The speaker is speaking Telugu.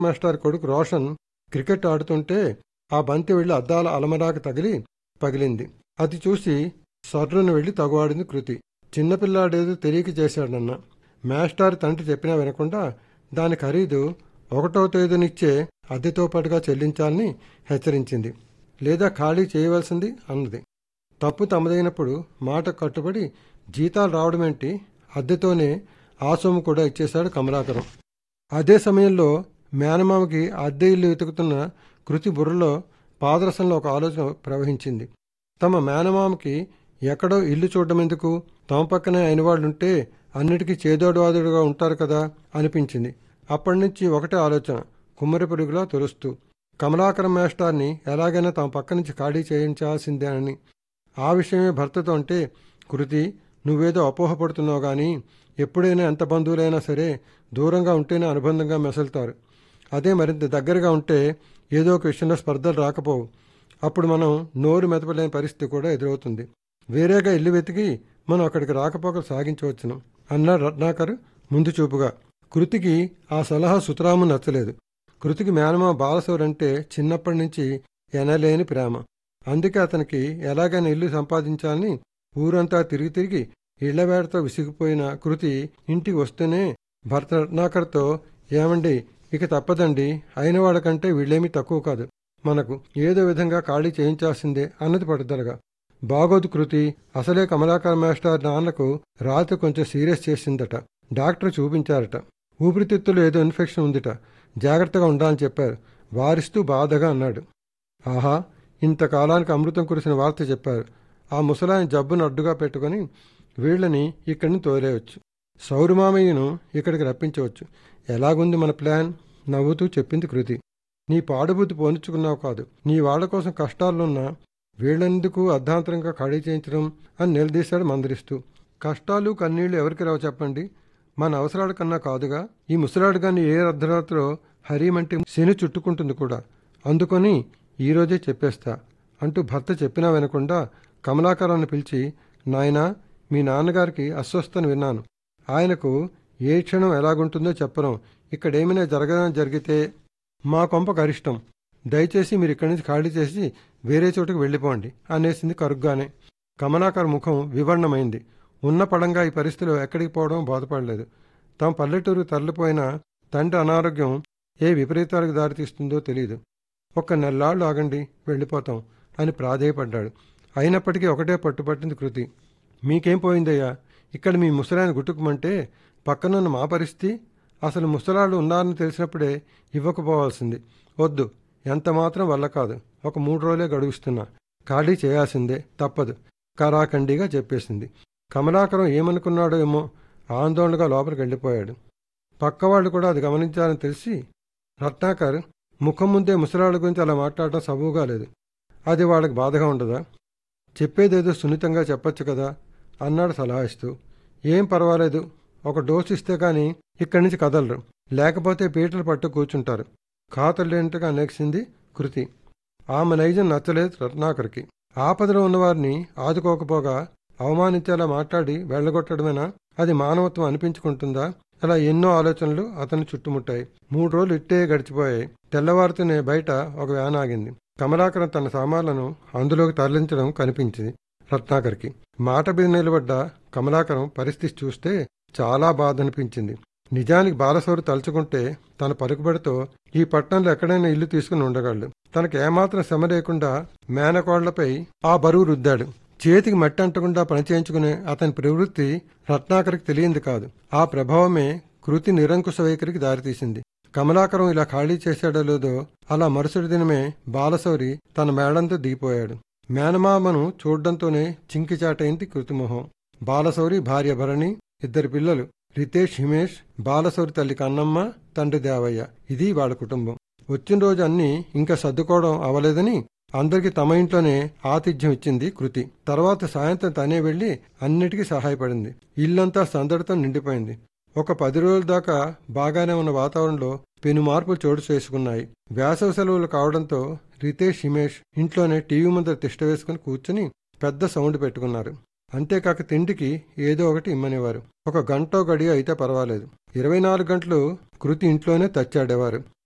మాస్టర్ కొడుకు రోషన్ క్రికెట్ ఆడుతుంటే ఆ బంతి వెళ్లి అద్దాల అలమరాకు తగిలి పగిలింది అది చూసి సర్రును వెళ్లి తగువాడింది కృతి చిన్నపిల్లాడేదో తెలియక చేశాడన్న మాస్టర్ తండ్రి చెప్పినా వినకుండా దాని ఖరీదు ఒకటో తేదీనిచ్చే అద్దెతో పాటుగా చెల్లించాలని హెచ్చరించింది లేదా ఖాళీ చేయవలసింది అన్నది తప్పు తమదైనప్పుడు మాట కట్టుబడి జీతాలు రావడమేంటి అద్దెతోనే ఆ సొమ్ము కూడా ఇచ్చేశాడు కమలాకరం అదే సమయంలో మేనమామకి అద్దె ఇల్లు వెతుకుతున్న కృతి బుర్రలో పాదరసంలో ఒక ఆలోచన ప్రవహించింది తమ మేనమామకి ఎక్కడో ఇల్లు చూడడం ఎందుకు తమ పక్కనే అయిన వాళ్ళుంటే అన్నిటికీ చేదోడువాదుడుగా ఉంటారు కదా అనిపించింది అప్పటి నుంచి ఒకటే ఆలోచన కుమ్మరి పురుగులా తొలుస్తూ కమలాకరం మేస్టార్ని ఎలాగైనా తమ పక్క నుంచి ఖాళీ చేయించాల్సిందేనని ఆ విషయమే భర్తతో అంటే కృతి నువ్వేదో అపోహపడుతున్నావు గాని ఎప్పుడైనా ఎంత బంధువులైనా సరే దూరంగా ఉంటేనే అనుబంధంగా మెసలుతారు అదే మరింత దగ్గరగా ఉంటే ఏదో ఒక విషయంలో స్పర్ధలు రాకపోవు అప్పుడు మనం నోరు మెదపలేని పరిస్థితి కూడా ఎదురవుతుంది వేరేగా ఇల్లు వెతికి మనం అక్కడికి రాకపోకలు సాగించవచ్చును అన్నాడు రత్నాకర్ ముందు చూపుగా కృతికి ఆ సలహా సుతరాము నచ్చలేదు కృతికి మేనమా బాలసౌరంటే చిన్నప్పటి నుంచి ఎనలేని ప్రేమ అందుకే అతనికి ఎలాగైనా ఇల్లు సంపాదించాలని ఊరంతా తిరిగి తిరిగి ఇళ్లవేడతో విసిగిపోయిన కృతి ఇంటికి వస్తూనే భర్త రత్నాకర్తో ఏమండి ఇక తప్పదండి అయిన వాళ్ళకంటే వీళ్ళేమీ తక్కువ కాదు మనకు ఏదో విధంగా ఖాళీ చేయించాల్సిందే అన్నది పట్టుదలగా బాగోదు కృతి అసలే కమలాకర్ మాస్టర్ నాన్నకు రాత్రి కొంచెం సీరియస్ చేసిందట డాక్టర్ చూపించారట ఊపిరితిత్తులు ఏదో ఇన్ఫెక్షన్ ఉందిట జాగ్రత్తగా ఉండాలని చెప్పారు వారిస్తూ బాధగా అన్నాడు ఆహా ఇంతకాలానికి అమృతం కురిసిన వార్త చెప్పారు ఆ ముసలాయన జబ్బును అడ్డుగా పెట్టుకుని వీళ్ళని ఇక్కడిని తోలేయవచ్చు సౌరమామయ్యను ఇక్కడికి రప్పించవచ్చు ఎలాగుంది మన ప్లాన్ నవ్వుతూ చెప్పింది కృతి నీ పాడుబుద్ధి పోనిచ్చుకున్నావు కాదు నీ వాళ్ల కోసం కష్టాలున్నా వీళ్ళెందుకు అర్ధాంతరంగా ఖాళీ చేయించడం అని నిలదీశాడు మందరిస్తూ కష్టాలు కన్నీళ్లు ఎవరికి రావు చెప్పండి మన అవసరాల కన్నా కాదుగా ఈ ముసలాడు గాని ఏ అర్ధరాత్రిలో హరిమంటే శని చుట్టుకుంటుంది కూడా అందుకొని ఈరోజే చెప్పేస్తా అంటూ భర్త చెప్పినా వినకుండా కమలాకరాన్ని పిలిచి నాయనా మీ నాన్నగారికి అస్వస్థను విన్నాను ఆయనకు ఏ క్షణం ఎలాగుంటుందో చెప్పను ఇక్కడేమైనా జరగదని జరిగితే మా కొంపకు అరిష్టం దయచేసి మీరు ఇక్కడి నుంచి ఖాళీ చేసి వేరే చోటుకు వెళ్ళిపోండి అనేసింది కరుగ్గానే కమలాకర్ ముఖం వివర్ణమైంది ఉన్న పడంగా ఈ పరిస్థితిలో ఎక్కడికి పోవడం బాధపడలేదు తమ పల్లెటూరు తరలిపోయిన తండ్రి అనారోగ్యం ఏ విపరీతాలకు దారితీస్తుందో తెలియదు ఒక్క నెల్లాళ్ళు ఆగండి వెళ్ళిపోతాం అని ప్రాధేయపడ్డాడు అయినప్పటికీ ఒకటే పట్టుపట్టింది కృతి మీకేం పోయిందయ్యా ఇక్కడ మీ ముసలాయన గుట్టుకుమంటే పక్కనున్న మా పరిస్థితి అసలు ముసలాళ్ళు ఉన్నారని తెలిసినప్పుడే ఇవ్వకపోవాల్సింది వద్దు ఎంత మాత్రం వల్ల కాదు ఒక మూడు రోజులే గడువిస్తున్నా ఖాళీ చేయాల్సిందే తప్పదు కరాఖండిగా చెప్పేసింది కమలాకరం ఏమనుకున్నాడో ఏమో ఆందోళనగా లోపలికి వెళ్ళిపోయాడు పక్కవాళ్ళు కూడా అది గమనించాలని తెలిసి రత్నాకర్ ముఖం ముందే ముసలాళ్ళ గురించి అలా మాట్లాడటం సబూగా లేదు అది వాళ్ళకి బాధగా ఉండదా చెప్పేదేదో సున్నితంగా చెప్పొచ్చు కదా అన్నాడు సలహా ఇస్తూ ఏం పర్వాలేదు ఒక డోసు ఇస్తే కానీ ఇక్కడి నుంచి కదలరు లేకపోతే పీటలు పట్టు కూర్చుంటారు ఖాతలేంటగా అనేసింది కృతి ఆమె నైజం నచ్చలేదు రత్నాకర్కి ఆపదలో ఉన్నవారిని ఆదుకోకపోగా అవమానించేలా మాట్లాడి వెళ్ళగొట్టడమేనా అది మానవత్వం అనిపించుకుంటుందా అలా ఎన్నో ఆలోచనలు అతన్ని చుట్టుముట్టాయి మూడు రోజులు ఇట్టే గడిచిపోయాయి తెల్లవారుతూనే బయట ఒక వ్యాన్ ఆగింది కమలాకరం తన సామాన్లను అందులోకి తరలించడం కనిపించింది రత్నాకర్కి మాట మీద నిలబడ్డ కమలాకరం పరిస్థితి చూస్తే చాలా బాధ అనిపించింది నిజానికి బాలసౌరు తలుచుకుంటే తన పలుకుబడితో ఈ పట్టణంలో ఎక్కడైనా ఇల్లు తీసుకుని ఉండగలడు తనకు ఏమాత్రం శ్రమ లేకుండా మేనకోళ్లపై ఆ బరువు రుద్దాడు చేతికి మట్టి అంటకుండా పనిచేయించుకునే అతని ప్రవృత్తి రత్నాకర్కి తెలియంది కాదు ఆ ప్రభావమే కృతి నిరంకుశ వైఖరికి దారితీసింది కమలాకరం ఇలా ఖాళీ చేశాడో లేదో అలా మరుసటి దినమే బాలశౌరి తన మేడంతో దిగిపోయాడు మేనమామను చూడ్డంతోనే చింకిచాటైంది కృతిమోహం బాలశౌరి భార్య భరణి ఇద్దరు పిల్లలు రితేష్ హిమేష్ బాలశౌరి తల్లి కన్నమ్మ తండ్రి దేవయ్య ఇది వాళ్ళ కుటుంబం వచ్చిన రోజు అన్ని ఇంకా సర్దుకోవడం అవలేదని అందరికీ తమ ఇంట్లోనే ఆతిథ్యం ఇచ్చింది కృతి తర్వాత సాయంత్రం తనే వెళ్లి అన్నిటికీ సహాయపడింది ఇల్లంతా సందడితో నిండిపోయింది ఒక పది రోజుల దాకా బాగానే ఉన్న వాతావరణంలో పెను మార్పులు చోటు చేసుకున్నాయి వేసవి సెలవులు కావడంతో రితేష్ హిమేష్ ఇంట్లోనే టీవీ ముందర తిష్ట వేసుకుని కూర్చుని పెద్ద సౌండ్ పెట్టుకున్నారు అంతేకాక తిండికి ఏదో ఒకటి ఇమ్మనేవారు ఒక గంటో గడియో అయితే పర్వాలేదు ఇరవై నాలుగు గంటలు కృతి ఇంట్లోనే తచ్చాడేవారు